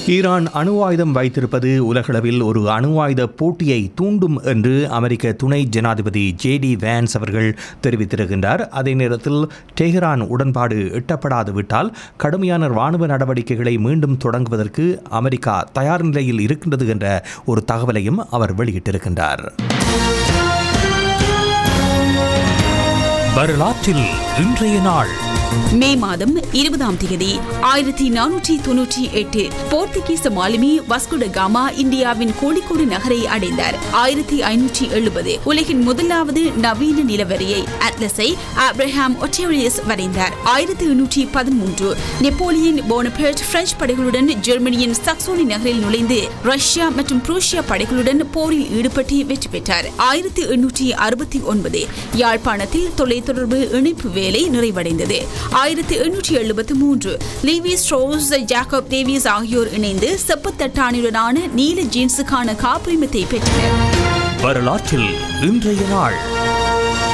Iran அணு ஆயுதம் வைத்திருப்பது உலகளவில் ஒரு அணு ஆயுத போட்டியை தூண்டும் என்று அமெரிக்க துணை ஜனாதிபதி ஜே டி வேன்ஸ் அவர்கள் தெரிவித்திருக்கின்றார் அதே நேரத்தில் டெஹ்ரான் உடன்பாடு எட்டப்படாது விட்டால் கடுமையான இராணுவ நடவடிக்கைகளை மீண்டும் தொடங்குவதற்கு அமெரிக்கா தயார் நிலையில் இருக்கின்றது என்ற ஒரு தகவலையும் அவர் வெளியிட்டிருக்கின்றார் வரலாற்றில் இன்றைய நாள் மே மாதம் இருபதாம் தேதி ஆயிரத்தி நானூற்றி தொன்னூற்றி எட்டு போர்த்துகீச மாலுமி வஸ்குட காமா இந்தியாவின் கோழிக்கோடு நகரை அடைந்தார் ஆயிரத்தி ஐநூற்றி எழுபது உலகின் முதலாவது நவீன நிலவரியை அட்லஸை ஆப்ரஹாம் ஒட்டேரியஸ் வரைந்தார் ஆயிரத்தி எண்ணூற்றி பதிமூன்று நெப்போலியன் போனபெர்ட் பிரெஞ்சு படைகளுடன் ஜெர்மனியின் சக்சோனி நகரில் நுழைந்து ரஷ்யா மற்றும் புரூசியா படைகளுடன் போரில் ஈடுபட்டு வெற்றி பெற்றார் ஆயிரத்தி எண்ணூற்றி அறுபத்தி ஒன்பது யாழ்ப்பாணத்தில் தொலைத்தொடர்பு இணைப்பு வேலை நிறைவடைந்தது ஆயிரத்தி எண்ணூற்றி எழுபத்தி மூன்று லீவி ஸ்ட்ரோஸ் ஜாக்கப் டேவிஸ் ஆகியோர் இணைந்து செப்புத்தட்டானுடனான நீல ஜீன்ஸுக்கான காப்புரிமத்தை பெற்றனர் வரலாற்றில் இன்றைய நாள்